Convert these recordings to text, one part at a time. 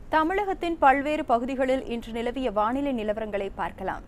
தமிழகத்தின் பல்வேறு பகுதிகளில் இன்று நிலவிய வானிலை நிலவரங்களை பார்க்கலாம்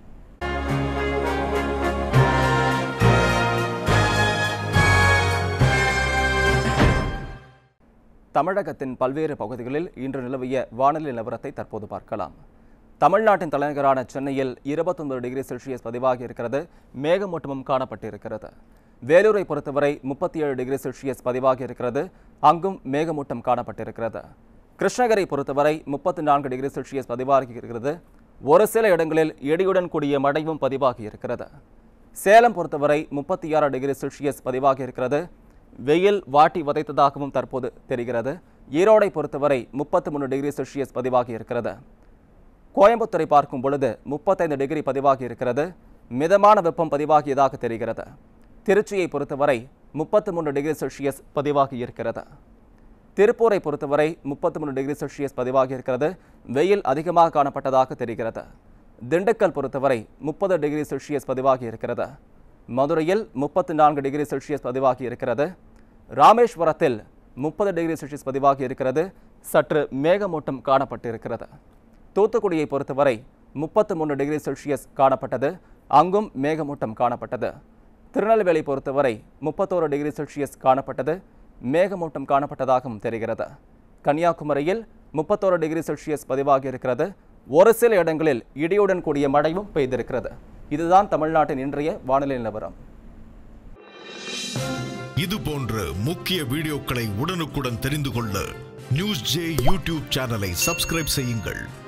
தமிழகத்தின் பல்வேறு பகுதிகளில் இன்று நிலவிய வானிலை நிலவரத்தை தற்போது பார்க்கலாம் தமிழ்நாட்டின் தலைநகரான சென்னையில் 29 டிகிரி செல்சியஸ் பதிவாகி இருக்கிறது மேகமூட்டமும் காணப்பட்டிருக்கிறது வேலூரை பொறுத்தவரை முப்பத்தி ஏழு டிகிரி செல்சியஸ் பதிவாகி இருக்கிறது அங்கும் மேகமூட்டம் காணப்பட்டிருக்கிறது கிருஷ்ணகிரை பொறுத்தவரை முப்பத்தி நான்கு டிகிரி செல்சியஸ் பதிவாகி இருக்கிறது ஒரு சில இடங்களில் இடியுடன் கூடிய மழையும் பதிவாகி இருக்கிறது சேலம் பொறுத்தவரை முப்பத்தி ஆறு டிகிரி செல்சியஸ் பதிவாகி இருக்கிறது வெயில் வாட்டி வதைத்ததாகவும் தற்போது தெரிகிறது ஈரோடை பொறுத்தவரை முப்பத்தி மூணு டிகிரி செல்சியஸ் பதிவாகி இருக்கிறது கோயம்புத்தூரை பார்க்கும் பொழுது முப்பத்தைந்து டிகிரி பதிவாகி இருக்கிறது மிதமான வெப்பம் பதிவாகியதாக தெரிகிறது திருச்சியை பொறுத்தவரை முப்பத்தி மூணு டிகிரி செல்சியஸ் பதிவாகி இருக்கிறது திருப்பூரை பொறுத்தவரை முப்பத்தி மூணு டிகிரி செல்சியஸ் பதிவாகி இருக்கிறது வெயில் அதிகமாக காணப்பட்டதாக தெரிகிறது திண்டுக்கல் பொறுத்தவரை முப்பது டிகிரி செல்சியஸ் பதிவாகி இருக்கிறது மதுரையில் முப்பத்தி நான்கு டிகிரி செல்சியஸ் பதிவாகி இருக்கிறது ராமேஸ்வரத்தில் முப்பது டிகிரி செல்சியஸ் பதிவாகி இருக்கிறது சற்று மேகமூட்டம் காணப்பட்டிருக்கிறது தூத்துக்குடியை பொறுத்தவரை முப்பத்து மூணு டிகிரி செல்சியஸ் காணப்பட்டது அங்கும் மேகமூட்டம் காணப்பட்டது திருநெல்வேலி பொறுத்தவரை முப்பத்தோரு டிகிரி செல்சியஸ் காணப்பட்டது மேகமூட்டம் காணப்பட்டதாகவும் தெரிகிறது கன்னியாகுமரியில் முப்பத்தோரு டிகிரி செல்சியஸ் பதிவாகி இருக்கிறது ஒரு சில இடங்களில் இடியுடன் கூடிய மழையும் பெய்திருக்கிறது இதுதான் தமிழ்நாட்டின் இன்றைய வானிலை நிலவரம் இது போன்ற முக்கிய வீடியோக்களை உடனுக்குடன் தெரிந்து கொள்ள நியூஸ் ஜே யூடியூப் சேனலை சப்ஸ்கிரைப் செய்யுங்கள்